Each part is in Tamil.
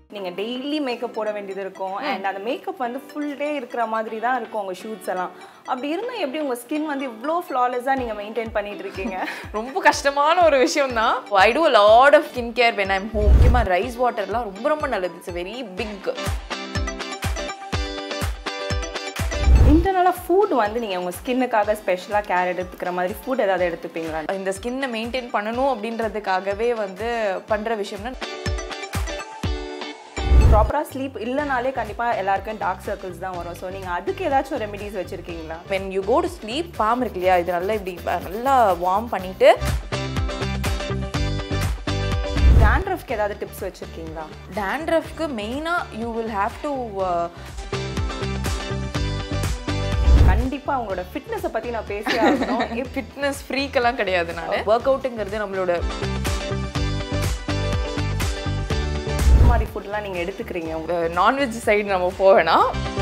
நீங்கள் டெய்லி மேக்கப் போட வேண்டியது இருக்கும் அண்ட் அந்த மேக்கப் வந்து ஃபுல் டே இருக்கிற மாதிரி தான் இருக்கும் உங்கள் ஷூட்ஸ் எல்லாம் அப்படி இருந்தால் எப்படி உங்கள் ஸ்கின் வந்து இவ்வளோ ஃப்ளாலெஸ்ஸாக நீங்கள் மெயின்டைன் பண்ணிட்டு இருக்கீங்க ரொம்ப கஷ்டமான ஒரு விஷயம் தான் I do lot of skin care when I'm home முக்கியமாக ரைஸ் வாட்டர்லாம் ரொம்ப ரொம்ப நல்லது இட்ஸ் வெரி பிக் இன்டர்னலாக ஃபுட் வந்து நீங்கள் உங்கள் ஸ்கின்னுக்காக ஸ்பெஷலாக கேர் எடுத்துக்கிற மாதிரி ஃபுட் ஏதாவது எடுத்துப்பீங்களா இந்த ஸ்கின்னை மெயின்டைன் பண்ணணும் அப்படின்றதுக்காகவே வந்து பண்ணுற விஷயம்னா ப்ராப்பராக ஸ்லீப் இல்லைனாலே கண்டிப்பாக எல்லாருக்கும் டார்க் சர்க்கிள்ஸ் தான் வரும் ஸோ நீங்கள் அதுக்கு ஏதாச்சும் ரெமெடிஸ் வச்சுருக்கீங்களா when you go to sleep balm இருக்கு இல்லையா இது நல்லா இப்படி அஹ், நல்லா வார்ம் பண்ணிட்டு டேண்ட்ரஃப்க்கு ஏதாவது டிப்ஸ் வச்சுருக்கீங்களா டேண்ட்ரஃப்க்கு மெயினாக யூ வில் ஹாவ் டு கண்டிப்பாக உங்களோட ஃபிட்னஸை பற்றி நான் பேசி ஆகணும் ஃபிட்னஸ் ஃப்ரீக்கெல்லாம் கிடையாது நான் ஒர்க் அவுட்டுங்கிறது நம்மளோட இந்த மாதிரி ஃபுட்லாம் நீங்கள் எடுத்துக்கிறீங்க நான்வெஜ் சைடு நம்ம போவேனா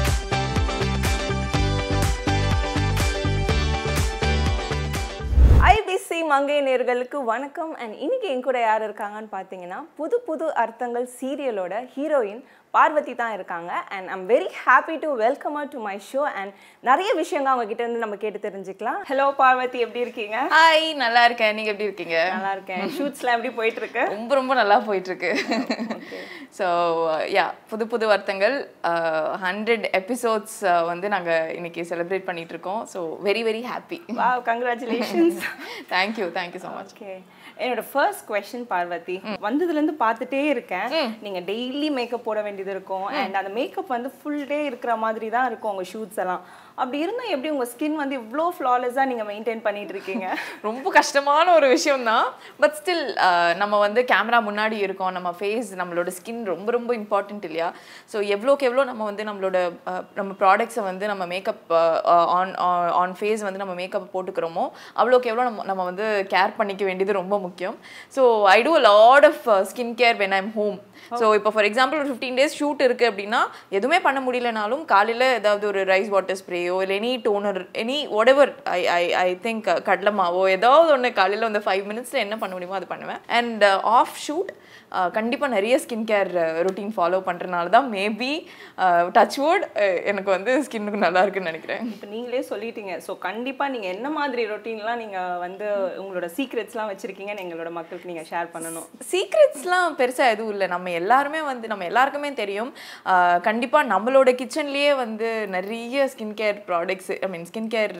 ஐபிசி மங்கை நேர்களுக்கு வணக்கம் அண்ட் இன்னைக்கு என் கூட யார் இருக்காங்கன்னு பார்த்தீங்கன்னா புது புது அர்த்தங்கள் சீரியலோட ஹீரோயின் பார்வதி தான் இருக்காங்க and I'm very happy to welcome to my show and நிறைய விஷயங்கள் அவங்க கிட்ட இருந்து நம்ம கேட்டு தெரிஞ்சுக்கலாம் ஹலோ பார்வதி எப்படி இருக்கீங்க ஹாய் நல்லா இருக்கேன் நீங்க எப்படி இருக்கீங்க நல்லா இருக்கேன் ஷூட்ஸ்லாம் எப்படி போயிட்டு இருக்கு ரொம்ப ரொம்ப நல்லா போயிட்டு இருக்கு ஸோ யா புது புது வருத்தங்கள் ஹண்ட்ரட் எபிசோட்ஸ் வந்து நாங்கள் இன்னைக்கு செலிப்ரேட் பண்ணிட்டு இருக்கோம் ஸோ வெரி வெரி ஹாப்பி வா congratulations thank you thank you so much okay என்னோட ஃபர்ஸ்ட் கொஸ்டின் பார்வதி வந்ததுல இருந்து பார்த்துட்டே இருக்கேன் நீங்க டெய்லி மேக்கப் போட வேண்டியது இருக்கும் அண்ட் அந்த மேக்கப் வந்து ஃபுல் டே இருக்கிற மாதிரி தான் இருக்கும் உங்க ஷூட்ஸ் எல்லாம் அப்படி இருந்தா எப்படி உங்க ஸ்கின் வந்து இவ்வளோ ஃப்ளாலெஸ்ஸா நீங்க மெயின்டைன் பண்ணிட்டு இருக்கீங்க ரொம்ப கஷ்டமான ஒரு விஷயம் தான் பட் ஸ்டில் நம்ம வந்து கேமரா முன்னாடி இருக்கோம் நம்ம ஃபேஸ் நம்மளோட ஸ்கின் ரொம்ப ரொம்ப இம்பார்ட்டன்ட் இல்லையா ஸோ எவ்வளோக்கு எவ்வளோ நம்ம வந்து நம்மளோட அஹ், நம்ம ப்ராடக்ட்ஸை வந்து நம்ம மேக்கப் ஆன் ஆன் ஃபேஸ் வந்து நம்ம மேக்கப் போட்டுக்கிறோமோ அவ்வளோக்கு எவ்வளோ நம்ம நம்ம வந்து கேர் பண்ணிக்க வேண்டியது ரொம்ப முக்கியம் so I do lot of skin care when I'm home so இப்போ ஃபார் எக்ஸாம்பிள் ஒரு ஃபிஃப்டீன் டேஸ் ஷூட் இருக்குது அப்படின்னா எதுவுமே பண்ண முடியலனாலும் காலையில் ஏதாவது ஒரு ரைஸ் வாட்டர் ஸ்ப்ரேயோ இல்லை any toner any whatever I I I think கடலை மாவோ ஏதாவது ஒன்று காலையில் வந்து ஃபைவ் மினிட்ஸில் என்ன பண்ண முடியுமோ அது பண்ணுவேன் அண்ட் ஆஃப் ஷூட் கண்டிப்பாக நிறைய ஸ்கின் கேர் ரொட்டீன் ஃபாலோ பண்ணுறனால தான் மேபி டச் வுட் எனக்கு வந்து ஸ்கின்னுக்கு நல்லா இருக்குன்னு நினைக்கிறேன் இப்போ நீங்களே சொல்லிட்டீங்க ஸோ கண்டிப்பா நீங்க என்ன மாதிரி ரொட்டீன்லாம் நீங்க வந்து உங்களோட சீக்ரெட்ஸ்லாம் வச்சிருக்கீங்கன்னு எங்களோட மக்களுக்கு நீங்க ஷேர் பண்ணணும் சீக்ரெட்ஸ்லாம் பெருசாக எதுவும் இல்லை நம்ம எல்லாருமே வந்து நம்ம எல்லாருக்குமே தெரியும் கண்டிப்பாக நம்மளோட கிச்சன்லேயே வந்து நிறைய skin care products I mean skin care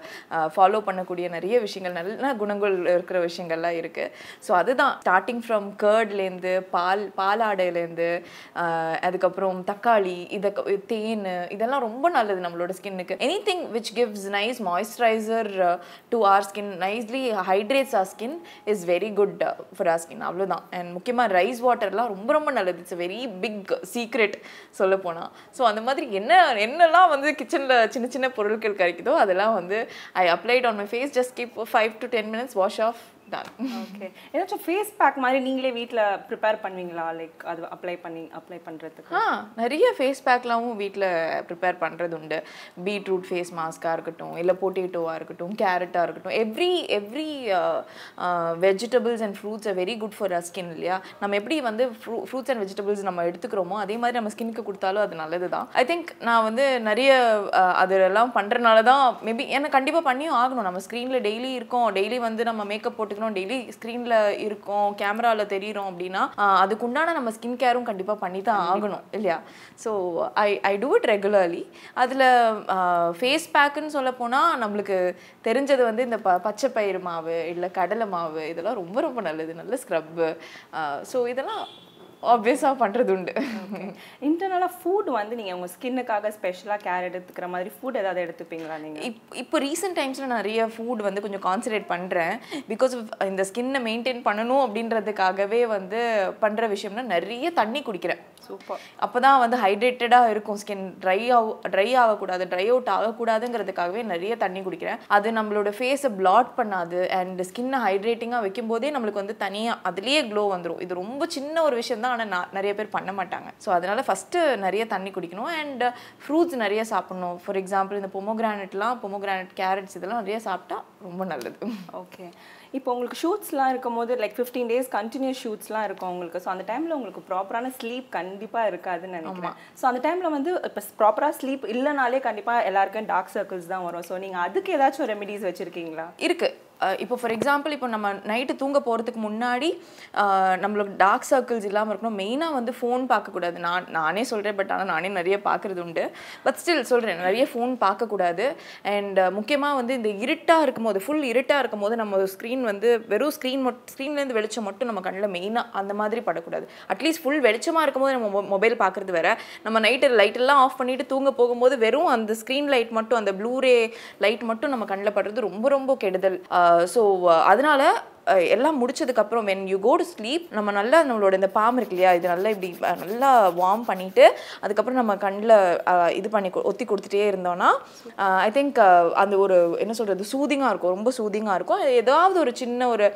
follow பண்ணக்கூடிய நிறைய விஷயங்கள் நல்ல குணங்கள் இருக்கிற விஷயங்கள்லாம் இருக்குது ஸோ அதுதான் ஸ்டார்டிங் ஃப்ரம் கேர்ட்லேருந்து பால் பாலாடையிலேருந்து அதுக்கப்புறம் தக்காளி இதை க- தேன் இதெல்லாம் ரொம்ப நல்லது நம்மளோட ஸ்கின்னுக்கு any thing which gives nice moisturiser to our skin nicely hydrates our skin is very good for our skin அவ்வளோதான் அண்ட் முக்கியமாக ரைஸ் வாட்டர்லாம் ரொம்ப ரொம்ப நல்லது இட்ஸ் வெரி பிக் சீக்ரெட் சொல்ல போனால் ஸோ அந்த மாதிரி என்ன என்னெல்லாம் வந்து கிச்சனில் சின்ன சின்ன பொருட்கள் கிடைக்குதோ அதெல்லாம் வந்து I applied on my face just keep five to ten minutes wash off done okay ஏதாச்சும் ஃபேஸ் பேக் மாதிரி நீங்களே வீட்ல ப்ரிப்பேர் பண்ணுவீங்களா லைக் அது அப்ளை பண்ணி அப்ளை பண்றதுக்கு ஆ நிறைய ஃபேஸ் பேக்லாமும் வீட்டில் ப்ரிப்பேர் பண்ணுறது உண்டு பீட்ரூட் ஃபேஸ் மாஸ்க்காக இருக்கட்டும் இல்லை பொட்டேட்டோவாக இருக்கட்டும் கேரட்டாக இருக்கட்டும் every every vegetables and fruits are very good for a skin இல்லையா நம்ம எப்படி வந்து ஃப்ரூ ஃப்ரூட்ஸ் அண்ட் வெஜிடபிள்ஸ் நம்ம எடுத்துக்கிறோமோ அதே மாதிரி நம்ம ஸ்கின்னுக்கு கொடுத்தாலும் அது நல்லது தான் ஐ திங்க் நான் வந்து நிறைய அஹ், அதெல்லாம் பண்ணுறனால தான் மேபி எனக்கு கண்டிப்பாக பண்ணியும் ஆகணும் நம்ம ஸ்க்ரீனில் டெய்லி இருக்கோம் டெய்லி வந்து நம்ம மேக்கப் போட்டுக்கணும் டெய்லி ஸ்க்ரீனில் இருக்கோம் கேமராவில் தெரியிறோம் அப்படின்னா ஆஹ் அதுக்குண்டான நம்ம ஸ்கின் கேரும் கண்டிப்பாக பண்ணி தான் ஆகணும் இல்லையா so I I do it regularly அதில் ஃபேஸ் பேக்குன்னு சொல்ல போனால் நம்மளுக்கு தெரிஞ்சது வந்து இந்த ப பச்சை பயிறு மாவு இல்லை கடலை மாவு இதெல்லாம் ரொம்ப ரொம்ப நல்லது நல்ல ஸ்க்ரப்பு ஸோ இதெல்லாம் ஆப்வியஸாக பண்ணுறது உண்டு இன்டர்னலாக ஃபுட் வந்து நீங்க உங்க ஸ்கின்னுக்காக ஸ்பெஷலாக கேர் எடுத்துக்கிற மாதிரி ஃபுட் ஏதாவது எடுத்துப்பீங்களா நீங்க இப் இப்போ ரீசெண்ட் டைம்ஸில் நிறைய ஃபுட் வந்து கொஞ்சம் கான்சன்ட்ரேட் பண்ணுறேன் பிகாஸ் இந்த ஸ்கின்னை மெயின்டைன் பண்ணணும் அப்படின்றதுக்காகவே வந்து பண்ணுற விஷயம்னா நிறைய தண்ணி குடிக்கிறேன் சூப்பர் அப்போ தான் வந்து ஹைட்ரேட்டடாக இருக்கும் ஸ்கின் ட்ரை ஆக ட்ரை ஆகக்கூடாது ட்ரை அவுட் ஆகக்கூடாதுங்கிறதுக்காகவே நிறைய தண்ணி குடிக்கிறேன் அது நம்மளோட ஃபேஸை பிளாட் பண்ணாது அண்ட் ஸ்கின்னை ஹைட்ரேட்டிங்காக வைக்கும் போதே நம்மளுக்கு வந்து தனியாக அதுலேயே க்ளோ வந்துடும் இது ரொம்ப சின்ன ஒரு விஷயம் தான் ஆனால் நிறைய பேர் பண்ண மாட்டாங்க ஸோ அதனால ஃபஸ்ட்டு நிறைய தண்ணி குடிக்கணும் அண்ட் ஃப்ரூட்ஸ் நிறைய சாப்பிடணும் ஃபார் எக்ஸாம்பிள் இந்த பொமோகிரானட்லாம் பொமோகிரானட் கேரட்ஸ் இதெல்லாம் நிறைய சாப்பிட்டா ரொம்ப நல்லது ஓகே இப்போ உங்களுக்கு ஷூட்ஸ்லாம் இருக்கும்போது லைக் ஃபிஃப்டீன் டேஸ் கண்டினியூஸ் ஷூட்ஸ்லாம் இருக்கும் உங்களுக்கு ஸோ அந்த டைமில் உங்களுக்கு ப்ராப்பரான ஸ்லீப் கண்டிப்பாக இருக்காதுன்னு நினைக்கிறேன் ஸோ அந்த டைமில் வந்து இப்போ ப்ராப்பராக ஸ்லீப் இல்லைனாலே கண்டிப்பாக எல்லாருக்கும் டார்க் சர்க்கிள்ஸ் தான் வரும் ஸோ நீங்கள் அதுக்கு ஏதாச்சும் ரெமெடிஸ் வச்சுருக்கீங்களா இருக்கு அஹ் இப்போ ஃபார் எக்ஸாம்பிள் இப்போ நம்ம நைட்டு தூங்க போகிறதுக்கு முன்னாடி அஹ் நம்மளுக்கு டார்க் சர்க்கிள்ஸ் இல்லாமல் இருக்கணும் மெயினாக வந்து ஃபோன் பார்க்கக்கூடாது நான் நானே சொல்கிறேன் பட் ஆனால் நானே நிறைய பார்க்குறது உண்டு பட் ஸ்டில் சொல்கிறேன் நிறைய ஃபோன் பார்க்கக்கூடாது அண்ட் முக்கியமாக வந்து இந்த இருட்டாக இருக்கும்போது ஃபுல் இருட்டாக இருக்கும்போது நம்ம ஸ்க்ரீன் வந்து வெறும் ஸ்க்ரீன் மட் ஸ்க்ரீன்லேருந்து வெளிச்சம் மட்டும் நம்ம கண்ணில் மெயினாக அந்த மாதிரி படக்கூடாது அட்லீஸ்ட் ஃபுல் வெளிச்சமாக இருக்கும்போது நம்ம மொபைல் பார்க்குறது வேற நம்ம நைட்டு லைட்டெல்லாம் ஆஃப் பண்ணிட்டு தூங்க போகும்போது வெறும் அந்த ஸ்க்ரீன் லைட் மட்டும் அந்த ப்ளூரே லைட் மட்டும் நம்ம கண்ணில் படுறது ரொம்ப ரொம்ப கெடுதல் ஸோ அதனால அஹ், எல்லாம் முடிச்சதுக்கப்புறம் when you go to sleep நம்ம நல்லா நம்மளோட இந்த பாம் இருக்கு இல்லையா இது நல்லா இப்படி அஹ், நல்லா வார்ம் பண்ணிட்டு அதுக்கப்புறம் நம்ம கண்ணில் இது பண்ணி கு- ஒத்தி கொடுத்துட்டே இருந்தோம்னா ஐ திங்க் அந்த ஒரு என்ன சொல்கிறது சூதிங்காக இருக்கும் ரொம்ப சூதிங்காக இருக்கும் ஏதாவது ஒரு சின்ன ஒரு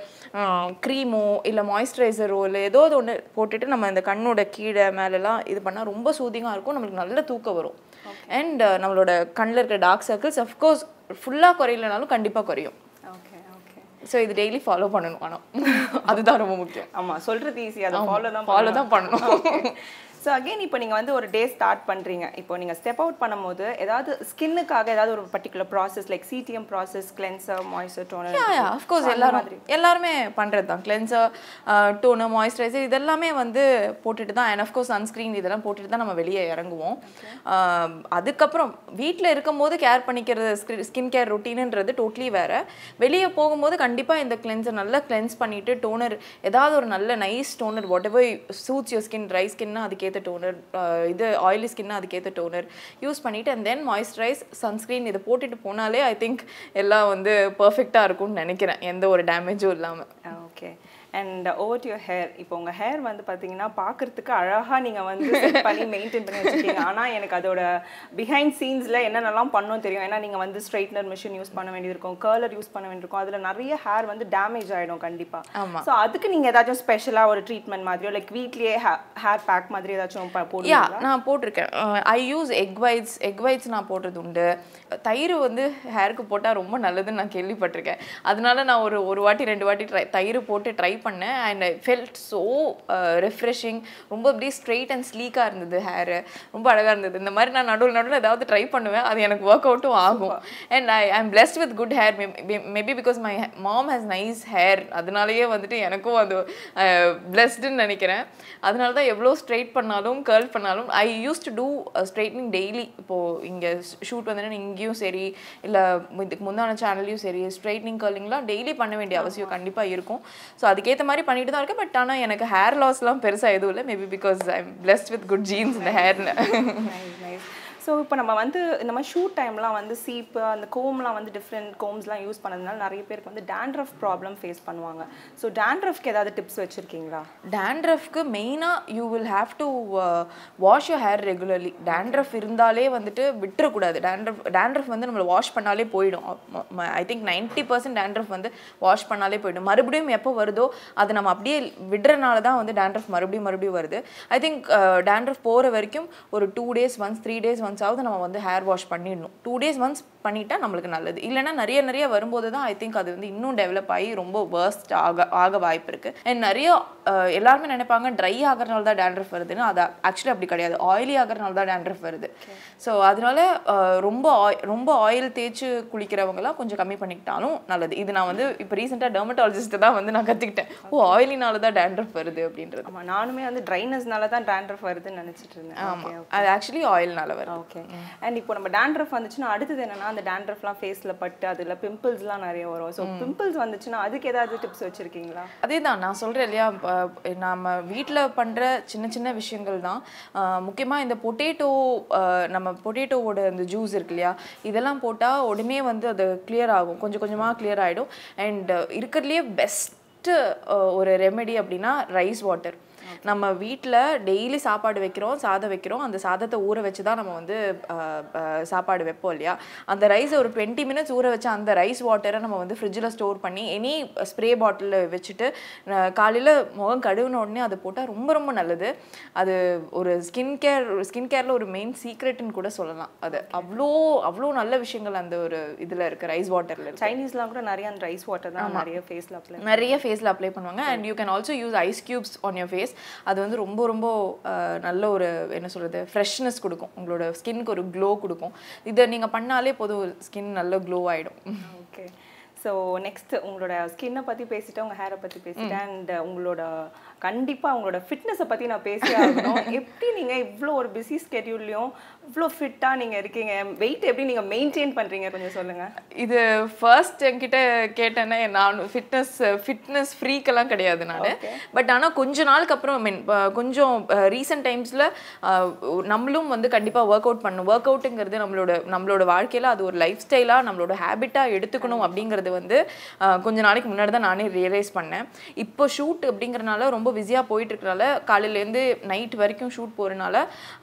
க்ரீமோ இல்லை மாய்ஸ்சரைசரோ இல்லை ஏதோ ஒன்று போட்டுட்டு நம்ம இந்த கண்ணோட கீழே மேலெல்லாம் இது பண்ணால் ரொம்ப சூதிங்காக இருக்கும் நம்மளுக்கு நல்ல தூக்கம் வரும் அண்ட் நம்மளோட கண்ணில் இருக்கிற டார்க் சர்க்கிள்ஸ் அஃப்கோர்ஸ் ஃபுல்லாக குறையலனாலும் கண்டிப்பாக குறையும் ஓகே ஓகே ஸோ இது டெய்லி ஃபாலோ பண்ணணும் ஆனால் அதுதான் ரொம்ப முக்கியம் ஆமாம் சொல்கிறது ஈஸி அதை ஃபாலோ தான் ஃபாலோ தான் பண்ணணும் ஸோ அகைன் இப்போ நீங்கள் வந்து ஒரு டே ஸ்டார்ட் பண்ணுறீங்க இப்போ நீங்கள் ஸ்டெப் அவுட் பண்ணும்போது ஏதாவது ஸ்கின்னுக்காக ஏதாவது ஒரு particular process like CTM process cleanser moisture toner of course எல்லாரும் எல்லாருமே பண்ணுறது தான் கிளென்சர் டோனர் மாய்ஸ்சரைசர் இதெல்லாமே வந்து போட்டுட்டு தான் அண்ட் அஃப்கோர்ஸ் சன்ஸ்க்ரீன் இதெல்லாம் போட்டுட்டு தான் நம்ம வெளியே இறங்குவோம் ஆஹ் அதுக்கப்புறம் வீட்டில் இருக்கும்போது கேர் பண்ணிக்கிறது ஸ்கின் கேர் ரொட்டீனுன்றது டோட்லி வேற வெளியே போகும்போது கண்டிப்பாக இந்த கிளென்சர் நல்லா கிளென்ஸ் பண்ணிட்டு டோனர் ஏதாவது ஒரு நல்ல nice toner whatever suits your skin dry ஸ்கின்னா அதுக்கேற்ற டோனர் இது ஆயிலி ஸ்கின்னா அதுக்கேற்ற டோனர் யூஸ் பண்ணிட்டு அண்ட் தென் மாய்ஸ்சரைஸ் சன்ஸ்க்ரீன் இதை போட்டுட்டு போனாலே ஐ திங்க் எல்லாம் வந்து பர்ஃபெக்டாக இருக்கும்னு நினைக்கிறேன் எந்த ஒரு டேமேஜும் இல்லாமல் okay and over to your hair இப்போ உங்கள் ஹேர் வந்து பார்த்தீங்கன்னா பார்க்கறதுக்கு அழகாக நீங்கள் வந்து set பண்ணி மெயின்டைன் பண்ணி வச்சுருக்கீங்க ஆனால் எனக்கு அதோட பிஹைண்ட் சீன்ஸில் என்னென்னலாம் பண்ணணும் தெரியும் ஏன்னா நீங்கள் வந்து ஸ்ட்ரைட்னர் மிஷின் யூஸ் பண்ண வேண்டியது இருக்கும் கர்லர் யூஸ் பண்ண வேண்டியிருக்கும் அதில் நிறைய ஹேர் வந்து டேமேஜ் ஆகிடும் கண்டிப்பாக ஆமா. ஸோ அதுக்கு நீங்கள் ஏதாச்சும் ஸ்பெஷலாக ஒரு ட்ரீட்மெண்ட் மாதிரியோ லைக் வீட்லேயே ஹேர் பேக் மாதிரி ஏதாச்சும் ப- யா போடுவீங்களா நான் போட்டிருக்கேன் I use egg whites egg whites நான் போடுறது உண்டு தயிர் வந்து ஹேருக்கு போட்டால் ரொம்ப நல்லதுன்னு நான் கேள்விப்பட்டிருக்கேன் அதனால நான் ஒரு ஒரு வாட்டி ரெண்டு வாட்டி ட்ரை தயிர் போட்டு ட்ரை பண்ணேன் and I felt so refreshing ரொம்ப அப்படியே ஸ்ட்ரெயிட் அண்ட் ஸ்லீக்காக இருந்தது ஹேரு ரொம்ப அழகாக இருந்தது இந்த மாதிரி நான் நடுவில் நடுவில் ஏதாவது ட்ரை பண்ணுவேன் அது எனக்கு ஒர்க் அவுட்டும் ஆகும் and I I'm blessed with good hair maybe because my mom has nice hair அதனாலயே வந்துட்டு எனக்கும் அது பிளெஸ்டுன்னு நினைக்கிறேன் அதனால தான் எவ்வளோ ஸ்ட்ரைட் பண்ணாலும் கேர்ள் பண்ணாலும் I use to do straightening daily இப்போது இங்கே ஷூட் வந்துட்டு இங்கேயும் சரி இல்லை இதுக்கு முந்தான சேனல்லையும் சரி ஸ்ட்ரைட்னிங் கேர்லிங்லாம் டெய்லி பண்ண வேண்டிய அவசியம் கண்டிப்பாக இருக்கும் ஸோ அதுக்கேற்ற மாதிரி பண்ணிட்டு தான் இருக்கேன் பட் ஆனால் எனக்கு ஹேர் லாஸ்லாம் பெருசாக எதுவும் இல்லை maybe because I am blessed with good genes இந்த ஹேரில் நைஸ் நைஸ் ஸோ இப்போ நம்ம வந்து இந்த மாதிரி ஷூட் டைம்லாம் வந்து சீப்பு அந்த கோம்லாம் வந்து டிஃப்ரெண்ட் கோம்ஸ்லாம் யூஸ் பண்ணதுனால நிறைய பேருக்கு வந்து டேண்ட்ரஃப் ப்ராப்ளம் ஃபேஸ் பண்ணுவாங்க ஸோ டேண்ட்ரஃப்க்கு ஏதாவது டிப்ஸ் வச்சுருக்கீங்களா டேண்ட்ரஃப்க்கு மெயினாக you will have to wash your hair regularly dandruff இருந்தாலே வந்துட்டு விட்டுறக்கூடாது டேண்ட்ரஃப் டேண்ட்ரஃப் வந்து நம்மளை வாஷ் பண்ணாலே போயிடும் I think ninety percent dandruff வந்து வாஷ் பண்ணாலே போயிடும் மறுபடியும் எப்போ வருதோ அதை நம்ம அப்படியே விடுறனால தான் வந்து டேண்ட்ரஃப் மறுபடியும் மறுபடியும் வருது ஐ திங்க் டேண்ட்ரஃப் போகிற வரைக்கும் ஒரு two days once three days ஒன்ஸாவது நம்ம வந்து ஹேர் வாஷ் பண்ணிடணும் டூ டேஸ் ஒன்ஸ் பண்ணிட்டா நம்மளுக்கு நல்லது இல்லைன்னா நிறைய நிறைய வரும்போது தான் ஐ திங்க் அது வந்து இன்னும் டெவலப் ஆகி ரொம்ப வேர்ஸ்ட் ஆக ஆக வாய்ப்பு இருக்கு அண்ட் நிறைய அஹ், எல்லாருமே நினைப்பாங்க ட்ரை ஆகிறனால தான் டேண்ட்ரஃப் வருதுன்னு அது ஆக்சுவலி அப்படி கிடையாது ஆயிலி ஆகிறனால தான் டேண்ட்ரஃப் வருது ஸோ அதனால அஹ், ரொம்ப oil- ரொம்ப ஆயில் தேய்ச்சி குளிக்கிறவங்கலாம் கொஞ்சம் கம்மி பண்ணிக்கிட்டாலும் நல்லது இது நான் வந்து இப்போ ரீசெண்டாக டெர்மட்டாலஜிஸ்ட் தான் வந்து நான் கற்றுக்கிட்டேன் ஓ ஆயிலினால தான் டேண்ட்ரஃப் வருது அப்படின்றது ஆமாம் நானுமே வந்து ட்ரைனஸ்னால தான் டேண்ட்ரஃப் வருதுன்னு நினச்சிட்டு இருந்தேன் ஆமாம் அது ஆக்சுவலி ஆயில்னால வருது ஓகே அண்ட் இப்போ நம்ம டேண்ட்ரஃப் வந்துச்சுன்னா அடுத்தது என்னன்னா அந்த டேண்ட்ரஃப்லாம் ஃபேஸில் பட்டு அதில் பிம்பிள்ஸ்லாம் நிறைய வரும் ஸோ பிம்பிள்ஸ் வந்துச்சுன்னா அதுக்கு ஏதாவது டிப்ஸ் வச்சுருக்கீங்களா அதே தான் நான் சொல்கிறேன் இல்லையா ப- நாம வீட்டில் பண்ணுற சின்ன சின்ன விஷயங்கள் தான் முக்கியமாக இந்த பொட்டேட்டோ நம்ம பொட்டேட்டோவோட இந்த ஜூஸ் இருக்கு இல்லையா இதெல்லாம் போட்டால் உடனே வந்து அது கிளியர் ஆகும் கொஞ்சம் கொஞ்சமாக கிளியர் ஆகிடும் அண்ட் இருக்கிறதுலையே பெஸ்ட்டு ஒரு ரெமெடி அப்படின்னா ரைஸ் வாட்டர் நம்ம வீட்டில் டெய்லி சாப்பாடு வைக்கிறோம் சாதம் வைக்கிறோம் அந்த சாதத்தை ஊற வச்சு தான் நம்ம வந்து அஹ், அஹ், சாப்பாடு வைப்போம் இல்லையா அந்த ரைஸை ஒரு டுவெண்ட்டி மினிட்ஸ் ஊற வச்ச அந்த ரைஸ் வாட்டரை நம்ம வந்து ஃப்ரிட்ஜில் ஸ்டோர் பண்ணி எனி ஸ்ப்ரே பாட்டிலில் வச்சுட்டு காலையில் முகம் கழுவின உடனே அதை போட்டால் ரொம்ப ரொம்ப நல்லது அது ஒரு ஸ்கின் கேர் ஸ்கின் கேரில் ஒரு மெயின் சீக்ரெட்னு கூட சொல்லலாம் அது அவ்வளோ அவ்வளோ நல்ல விஷயங்கள் அந்த ஒரு இதில் இருக்குது ரைஸ் வாட்டரில் இருக்கு சைனீஸ்லாம் கூட நிறைய அந்த ரைஸ் வாட்டர் தான் நிறைய ஃபேஸ்ல அப்ளை நிறைய ஃபேஸில் அப்ளை பண்ணுவாங்க and you can also use ice cubes on your face அது வந்து ரொம்ப ரொம்ப அஹ், நல்ல ஒரு என்ன சொல்கிறது ஃப்ரெஷ்னஸ் கொடுக்கும் உங்களோட ஸ்கின்க்கு ஒரு க்ளோ கொடுக்கும் இதை நீங்கள் பண்ணாலே போதும் ஸ்கின் நல்ல க்ளோ ஆகிடும் ஓகே ஸோ நெக்ஸ்ட் உங்களோட ஸ்கின்னை பற்றி பேசிட்டேன் உங்கள் ஹேரை பற்றி பேசிட்டேன் அண்ட் உங்களோட கண்டிப்பாக உங்களோட ஃபிட்னஸை பற்றி நான் பேசி ஆகணும் எப்படி நீங்கள் இவ்வளோ ஒரு பிஸி ஸ்கெடியூல்லையும் இவ்வளோ ஃபிட்டாக நீங்கள் இருக்கீங்க வெயிட் எப்படி நீங்கள் மெயின்டைன் பண்ணுறீங்க கொஞ்சம் சொல்லுங்கள் இது ஃபர்ஸ்ட் என்கிட்ட கேட்டேன்னா நான் ஃபிட்னஸ் ஃபிட்னஸ் ஃப்ரீக்கெல்லாம் கிடையாது நான் பட் ஆனால் கொஞ்ச நாளுக்கு அப்புறம் மீன் கொஞ்சம் ரீசெண்ட் டைம்ஸில் நம்மளும் வந்து கண்டிப்பாக ஒர்க் அவுட் பண்ணணும் ஒர்க் அவுட்டுங்கிறது நம்மளோட நம்மளோட வாழ்க்கையில் அது ஒரு லைஃப் ஸ்டைலாக நம்மளோட ஹேபிட்டாக எடுத்துக்கணும் அப்படிங்கிறது வந்து அஹ், கொஞ்ச நாளைக்கு முன்னாடி தான் நானே ரியலைஸ் பண்ணேன் இப்போ ஷூட் அப்படிங்கிறனால ரொம்ப பிஸியாக போயிட்டு இருக்கனால காலையிலேருந்து நைட் வரைக்கும் ஷூட் போகிறனால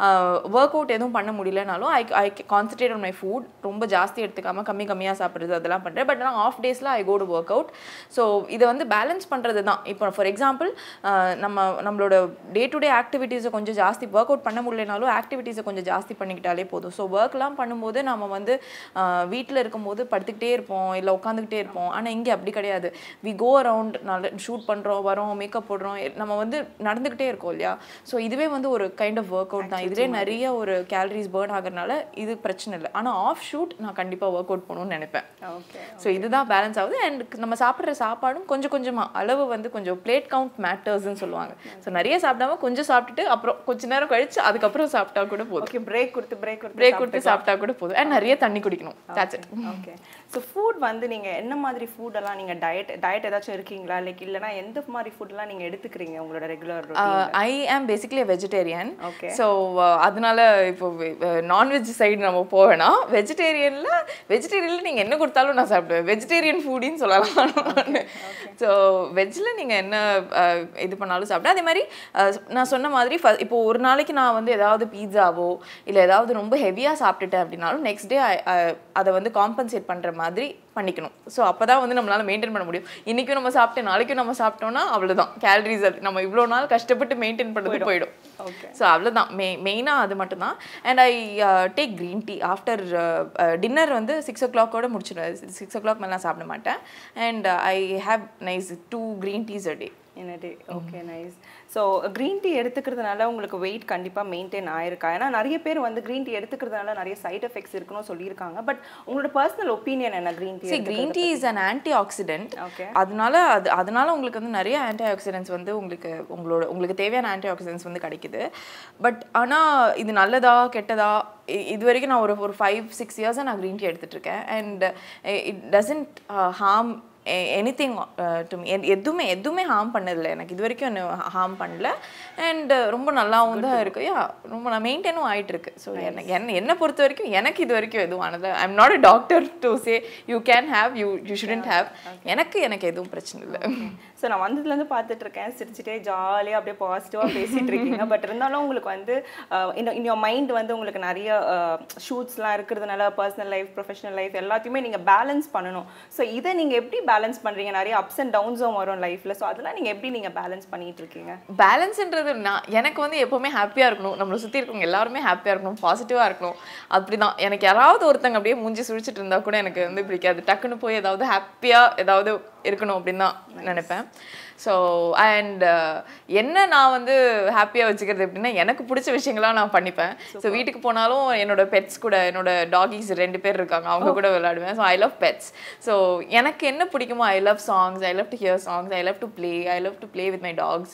ஒர்க் அவுட் எதுவும் பண்ண முடியலனாலும் I I concentrate on my food ரொம்ப ஜாஸ்தி எடுத்துக்காம கம்மி கம்மியாக சாப்பிட்றது அதெல்லாம் பண்ணுறேன் பட் நான் ஆஃப் டேஸில் I go to work out so இதை வந்து பேலன்ஸ் பண்ணுறது தான் இப்போ ஃபார் எக்ஸாம்பிள் நம்ம நம்மளோட டே டு டே ஆக்டிவிட்டீஸை கொஞ்சம் ஜாஸ்தி ஒர்க் அவுட் பண்ண முடியலனாலும் ஆக்டிவிட்டீஸை கொஞ்சம் ஜாஸ்தி பண்ணிக்கிட்டாலே போதும் ஸோ ஒர்க்லாம் பண்ணும்போது நம்ம வந்து வீட்டில் இருக்கும்போது படுத்துக்கிட்டே இருப்போம் இல்லை உட்காந்துக்கிட்டே இருப்போம் ஆனால் இங்கே அப்படி கிடையாது வி கோ அரவுண்ட் நல்ல ஷூட் பண்ணுறோம் வரோம் மேக்கப் போடுறோம் எ- நம்ம வந்து நடந்துக்கிட்டே இருக்கோம் இல்லையா ஸோ இதுவே வந்து ஒரு கைண்ட் ஆஃப் ஒர்க் அவுட் தான் இதுலேயே நிறைய ஒரு கேலரிஸ் பேர்ன் ஆகுறதுனால இது பிரச்சனை இல்லை ஆனால் ஆஃப் ஷூட் நான் கண்டிப்பாக ஒர்க் அவுட் பண்ணணும்னு நினைப்பேன் ஓகே ஸோ இதுதான் பேலன்ஸ் ஆகுது அண்ட் நம்ம சாப்பிட்ற சாப்பாடும் கொஞ்சம் கொஞ்சமாக அளவு வந்து கொஞ்சம் பிளேட் கவுண்ட் மேட்டர்ஸ்னு சொல்லுவாங்க ஸோ நிறைய சாப்பிடாம கொஞ்சம் சாப்பிட்டுட்டு அப்புறம் கொஞ்ச நேரம் கழிச்சு அதுக்கப்புறம் சாப்பிட்டா கூட போதும் ஓகே பிரேக் கொடுத்து பிரேக் கொடுத்து பிரேக் கொடுத்து சாப்பிட்டா கூட போதும் அண்ட் நிறைய தண்ணி குடிக்கணும் that's it okay so food வந்து நீங்கள் என்ன மாதிரி ஃபுட்டெல்லாம் நீங்கள் டயட் டயட் ஏதாச்சும் இருக்கீங்களா லைக் இல்லைனா எந்த மாதிரி ஃபுட்லாம் நீங்கள் எடுத்துக்கிறீங்க உங்களோட ரெகுலர் ஐ ஆம் பேசிக்லி வெஜிடேரியன் Okay. ஸோ அதனால இப்போ நான்வெஜ் சைடு நம்ம போவேனா வெஜிடேரியனில் வெஜிடேரியனில் நீங்கள் என்ன கொடுத்தாலும் நான் சாப்பிடுவேன் வெஜிடேரியன் ஃபுடின்னு சொல்லலாம் ஸோ வெஜ்ஜில் நீங்கள் என்ன அஹ், இது பண்ணாலும் சாப்பிடுவேன் அதே மாதிரி அஹ், நான் சொன்ன மாதிரி ஃப- இப்போ ஒரு நாளைக்கு நான் வந்து ஏதாவது பீட்சாவோ இல்லை ஏதாவது ரொம்ப ஹெவியாக சாப்பிட்டுட்டேன் அப்படின்னாலும் நெக்ஸ்ட் டே அதை வந்து காம்பன்சேட் பண்ணுற மாதிரி பண்ணிக்கணும் ஸோ அப்போ தான் வந்து நம்மளால மெயின்டைன் பண்ண முடியும் இன்றைக்கும் நம்ம சாப்பிட்டு நாளைக்கும் நம்ம சாப்பிட்டோம்னா அவ்வளோதான் கேலரிஸ் நம்ம இவ்வளோ நாள் கஷ்டப்பட்டு மெயின்டைன் பண்ணது போயிடும் ஓகே ஸோ அவ்வளோதான் மெ மெயினாக அது மட்டும்தான் and I take green tea after dinner வந்து சிக்ஸ் ஓ கிளாக்கோட முடிச்சிடுவேன் சிக்ஸ் ஓ கிளாக் மேலாம் சாப்பிட மாட்டேன் and I have nice two green teas a day in a day okay nice so green tea எடுத்துக்கிறதுனால உங்களுக்கு வெயிட் கண்டிப்பாக மெயின்டைன் ஆயிருக்கா ஏன்னா நிறைய பேர் வந்து க்ரீன் டீ எடுத்துக்கிறதுனால நிறைய சைட் எஃபெக்ட்ஸ் இருக்குன்னு சொல்லியிருக்காங்க பட் உங்களோட பர்சனல் ஒப்பீனியன் என்ன green tea see green tea is an antioxidant okay அதனால அது அதனால உங்களுக்கு வந்து நிறைய ஆன்டி ஆக்சிடென்ட்ஸ் வந்து உங்களுக்கு உங்களோட உங்களுக்கு தேவையான ஆன்டி ஆக்சிடென்ட்ஸ் வந்து கிடைக்குது பட் ஆனால் இது நல்லதா கெட்டதா இ- இது வரைக்கும் நான் ஒரு ஒரு ஃபைவ் சிக்ஸ் இயர்ஸாக நான் க்ரீன் டீ எடுத்துட்டு இருக்கேன் and it doesn't harm any thing to எதுவுமே எதுவுமே ஹார்ம் பண்ணதில்லை எனக்கு இது வரைக்கும் என்ன ஹார்ம் பண்ணல அண்ட் ரொம்ப நல்லாவும் தான் இருக்கு யா ரொம்ப நான் மெயின்டைனும் ஆயிட்டு இருக்கு ஸோ எனக்கு என்ன என்னை பொறுத்த வரைக்கும் எனக்கு இது வரைக்கும் எதுவும் ஆனது I am not a doctor to say you can have you you shouldn't have எனக்கு எனக்கு எதுவும் பிரச்சனை இல்லை ஸோ நான் வந்ததுலேருந்து பார்த்துட்டு இருக்கேன் சிரிச்சுட்டே ஜாலியாக அப்படியே பாசிட்டிவாக பேசிட்டு இருக்கீங்க பட் இருந்தாலும் உங்களுக்கு வந்து இன் யோர் மைண்ட் வந்து உங்களுக்கு நிறைய ஷூட்ஸ்லாம் இருக்கிறதுனால பர்சனல் லைஃப் ப்ரொஃபஷனல் லைஃப் எல்லாத்தையுமே நீங்கள் பேலன்ஸ் பண்ணணும் ஸோ இதை நீங்கள் எப்படி பேலன்ஸ் பண்ணுறீங்க நிறைய அப்ஸ் அண்ட் டவுன்ஸும் வரும் லைஃப்பில் ஸோ அதெல்லாம் நீங்கள் எப்படி நீங்கள் பேலன்ஸ் பண்ணிட்டு இருக்கீங்க பேலன்ஸ்ன்றது நான் எனக்கு வந்து எப்போவுமே ஹாப்பியாக இருக்கணும் நம்மளை சுற்றி இருக்கவங்க எல்லாருமே ஹாப்பியாக இருக்கணும் பாசிட்டிவாக இருக்கணும் அப்படி தான் எனக்கு யாராவது ஒருத்தங்க அப்படியே மூஞ்சி சுழிச்சிட்டு இருந்தால் கூட எனக்கு வந்து பிடிக்காது டக்குன்னு போய் ஏதாவது ஹாப்பியாக ஏதாவது இருக்கணும் அப்படின்னு தான் நினைப்பேன் ஸோ அண்ட் என்ன நான் வந்து ஹாப்பியாக வச்சுக்கிறது எப்படின்னா எனக்கு பிடிச்ச விஷயங்களாம் நான் பண்ணிப்பேன் ஸோ வீட்டுக்கு போனாலும் என்னோட பெட்ஸ் கூட என்னோட டாகிஸ் ரெண்டு பேர் இருக்காங்க அவங்க கூட விளையாடுவேன் so I love pets so எனக்கு என்ன பிடிக்குமோ I love songs I love to hear songs I love to play I love to play with my dogs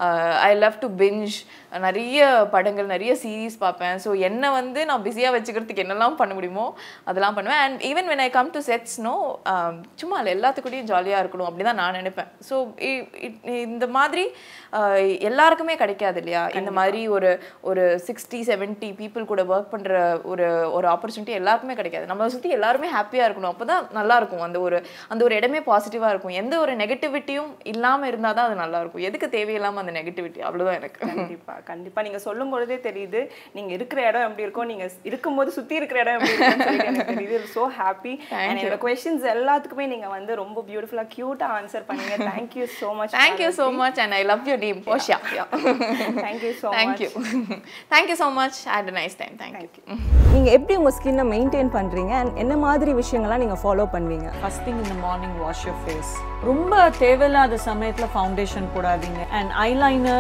I love to binge நிறைய படங்கள் நிறைய சீரீஸ் பார்ப்பேன் ஸோ என்னை வந்து நான் பிஸியாக வச்சுக்கிறதுக்கு என்னெல்லாம் பண்ண முடியுமோ அதெல்லாம் பண்ணுவேன் and even when I come to sets no சும்மா இல்லை எல்லாத்துக்கூடயும் ஜாலியாக இருக்கணும் அப்படி தான் நான் நினைப்பேன் ஸோ இந்த மாதிரி ஆஹ், எல்லாருக்குமே கிடைக்காது இல்லையா இந்த மாதிரி ஒரு ஒரு சிக்ஸ்டி செவன்ட்டி பீப்புள் கூட ஒர்க் பண்ற ஒரு ஒரு ஆப்பர்ச்சுனிட்டி எல்லாருக்குமே கிடைக்காது நம்மளை சுத்தி எல்லாருமே ஹாப்பியா இருக்கணும் அப்பதான் நல்லா இருக்கும் அந்த ஒரு அந்த ஒரு இடமே பாசிட்டிவா இருக்கும் எந்த ஒரு நெகட்டிவிட்டியும் இல்லாம இருந்தாதான் அது நல்லா இருக்கும் எதுக்கு தேவையில்லாம அந்த நெகட்டிவிட்டி அவ்வளவுதான் எனக்கு கண்டிப்பா கண்டிப்பா நீங்க சொல்லும் பொழுதே தெரியுது நீங்க இருக்கிற இடம் எப்படி இருக்கும் நீங்க இருக்கும்போது சுத்தி இருக்கிற இடம் எப்படி இருக்கும்னு சொல்லிட்டு எனக்கு தெரியுது சோ ஹாப்பி என்னோட கொஸ்டின்ஸ் எல்லாத்துக்குமே நீங்க வந்து ரொம்ப பியூட்டிஃபுல்லா கியூட்டா ஆன்சர் பண்ணீங்க thank you so much thank you so much and I love you name போஷா thank you so thank you thank you so much had a nice time thank you நீங்க எப்படி உங்க ஸ்கின்னை மெயின்டைன் பண்றீங்க அண்ட் என்ன மாதிரி விஷயங்கள்லாம் நீங்க ஃபாலோ பண்ணுவீங்க ஃபர்ஸ்ட் திங் இந்த மார்னிங் வாஷ் யோர் ஃபேஸ் ரொம்ப தேவையில்லாத சமயத்தில் ஃபவுண்டேஷன் போடாதீங்க அண்ட் ஐலைனர்